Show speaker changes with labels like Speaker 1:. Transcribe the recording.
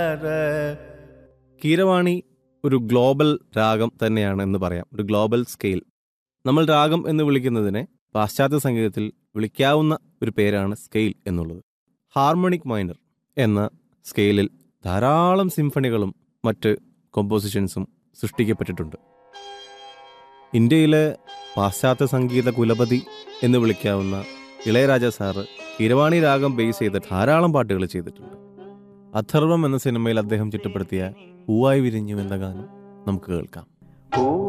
Speaker 1: കീരവാണി ഒരു ഗ്ലോബൽ രാഗം തന്നെയാണ് എന്ന് പറയാം ഒരു ഗ്ലോബൽ സ്കെയിൽ നമ്മൾ രാഗം എന്ന് വിളിക്കുന്നതിനെ പാശ്ചാത്യ സംഗീതത്തിൽ വിളിക്കാവുന്ന ഒരു പേരാണ് സ്കെയിൽ എന്നുള്ളത് ഹാർമോണിക് മൈനർ എന്ന സ്കെയിലിൽ ധാരാളം സിംഫണികളും മറ്റ് കോമ്പോസിഷൻസും സൃഷ്ടിക്കപ്പെട്ടിട്ടുണ്ട് ഇന്ത്യയിലെ പാശ്ചാത്യ സംഗീത കുലപതി എന്ന് വിളിക്കാവുന്ന ഇളയരാജ സാറ് കിരവാണി രാഗം ബേസ് ചെയ്ത് ധാരാളം പാട്ടുകൾ ചെയ്തിട്ടുണ്ട് അഥർവം എന്ന സിനിമയിൽ അദ്ദേഹം ചിട്ടപ്പെടുത്തിയ പൂവായി വിരിഞ്ഞു എന്ന ഗാനം നമുക്ക് കേൾക്കാം
Speaker 2: പൂ